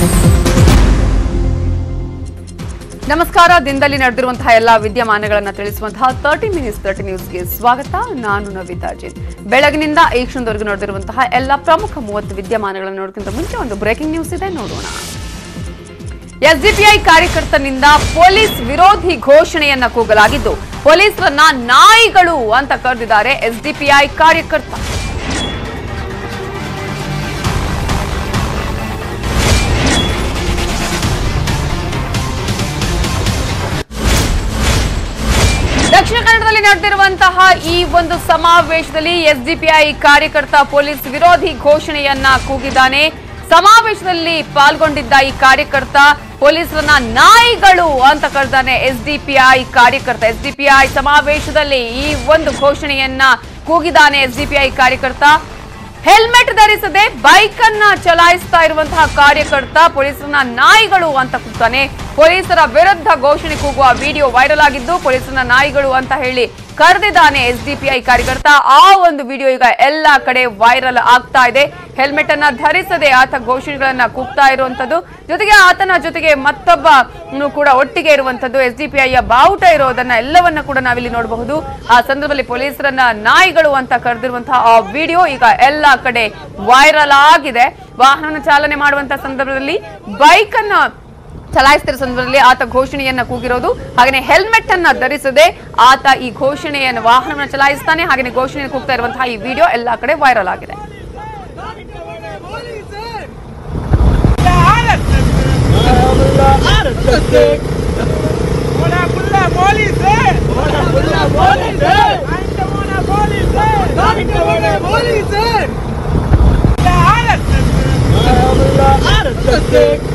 ನಮಸ್ಕಾರ ದಿನದಲ್ಲಿ ನಡೆದಿರುವಂತಹ ಎಲ್ಲಾ ವಿದ್ಯಮಾನಗಳನ್ನ ತಿಳಿಸುವಂತಹ ತರ್ಟಿ ಮಿನಿಟ್ಸ್ ತರ್ಟಿ ನ್ಯೂಸ್ಗೆ ಸ್ವಾಗತ ನಾನು ನವಿತಾ ಜೈನ್ ಬೆಳಗಿನಿಂದ ಈ ಕ್ಷಣದವರೆಗೂ ನಡೆದಿರುವಂತಹ ಎಲ್ಲ ಪ್ರಮುಖ ಮೂವತ್ತು ವಿದ್ಯಮಾನಗಳನ್ನು ನೋಡೋಕ್ಕಿಂತ ಮುಂಚೆ ಒಂದು ಬ್ರೇಕಿಂಗ್ ನ್ಯೂಸ್ ಇದೆ ನೋಡೋಣ ಎಸ್ಡಿಪಿಐ ಕಾರ್ಯಕರ್ತನಿಂದ ಪೊಲೀಸ್ ವಿರೋಧಿ ಘೋಷಣೆಯನ್ನ ಕೂಗಲಾಗಿದ್ದು ಪೊಲೀಸರನ್ನ ನಾಯಿಗಳು ಅಂತ ಕರೆದಿದ್ದಾರೆ ಎಸ್ಡಿಪಿಐ ಕಾರ್ಯಕರ್ತ ದಕ್ಷಿಣ ಕನ್ನಡದಲ್ಲಿ ನಡೆದಿರುವಂತಹ ಈ ಒಂದು ಸಮಾವೇಶದಲ್ಲಿ ಎಸ್ಡಿಪಿಐ ಕಾರ್ಯಕರ್ತ ಪೊಲೀಸ್ ವಿರೋಧಿ ಘೋಷಣೆಯನ್ನ ಕೂಗಿದ್ದಾನೆ ಸಮಾವೇಶದಲ್ಲಿ ಪಾಲ್ಗೊಂಡಿದ್ದ ಈ ಕಾರ್ಯಕರ್ತ ಪೊಲೀಸರನ್ನ ನಾಯಿಗಳು ಅಂತ ಕರೆದಾನೆ ಎಸ್ಡಿಪಿಐ ಕಾರ್ಯಕರ್ತ ಎಸ್ಡಿಪಿಐ ಸಮಾವೇಶದಲ್ಲಿ ಈ ಒಂದು ಘೋಷಣೆಯನ್ನ ಕೂಗಿದ್ದಾನೆ ಎಸ್ಡಿಪಿಐ ಕಾರ್ಯಕರ್ತ ಹೆಲ್ಮೆಟ್ ಧರಿಸದೆ ಬೈಕ್ ಅನ್ನ ಚಲಾಯಿಸ್ತಾ ಇರುವಂತಹ ಕಾರ್ಯಕರ್ತ ಪೊಲೀಸರನ್ನ ನಾಯಿಗಳು ಅಂತ ಕೂಗ್ತಾನೆ ಪೊಲೀಸರ ವಿರುದ್ಧ ಘೋಷಣೆ ಕೂಗುವ ವಿಡಿಯೋ ವೈರಲ್ ಆಗಿದ್ದು ಪೊಲೀಸರನ್ನ ನಾಯಿಗಳು ಅಂತ ಹೇಳಿ ಕರೆದಿದ್ದಾನೆ ಎಸ್ಡಿಪಿಐ ಕಾರ್ಯಕರ್ತ ಆ ಒಂದು ವಿಡಿಯೋ ಈಗ ಎಲ್ಲಾ ಕಡೆ ವೈರಲ್ ಆಗ್ತಾ ಇದೆ ಹೆಲ್ಮೆಟ್ ಅನ್ನ ಧರಿಸದೆ ಆತ ಘೋಷಣೆಗಳನ್ನ ಕೂಗ್ತಾ ಇರುವಂತದ್ದು ಜೊತೆಗೆ ಆತನ ಜೊತೆಗೆ ಮತ್ತೊಬ್ಬ ಕೂಡ ಒಟ್ಟಿಗೆ ಇರುವಂತದ್ದು ಎಸ್ಡಿಪಿಐಯ ಬಾವುಟ ಇರೋದನ್ನ ಎಲ್ಲವನ್ನ ಕೂಡ ನಾವಿಲ್ಲಿ ನೋಡಬಹುದು ಆ ಸಂದರ್ಭದಲ್ಲಿ ಪೊಲೀಸರನ್ನ ನಾಯಿಗಳು ಅಂತ ಕರೆದಿರುವಂತಹ ಆ ವಿಡಿಯೋ ಈಗ ಎಲ್ಲಾ ಕಡೆ ವೈರಲ್ ಆಗಿದೆ ವಾಹನ ಚಾಲನೆ ಮಾಡುವಂತಹ ಸಂದರ್ಭದಲ್ಲಿ ಬೈಕ್ ಅನ್ನ ಚಲಾಯಿಸ್ತಿರೋ ಸಂದರ್ಭದಲ್ಲಿ ಆತ ಘೋಷಣೆಯನ್ನ ಕೂಗಿರೋದು ಹಾಗೆ ಹೆಲ್ಮೆಟ್ ಅನ್ನ ಧರಿಸದೆ ಆತ ಈ ಘೋಷಣೆಯನ್ನು ವಾಹನವನ್ನು ಚಲಾಯಿಸ್ತಾನೆ ಹಾಗೆ ಘೋಷಣೆಯನ್ನು ಕೂಗ್ತಾ ಇರುವಂತಹ ಈ ವಿಡಿಯೋ ಎಲ್ಲಾ ಕಡೆ ವೈರಲ್ ಆಗಿದೆ Hola, hola, police! Hola, hola, police! Anta hola, police! Anta hola, police! Hola, hola,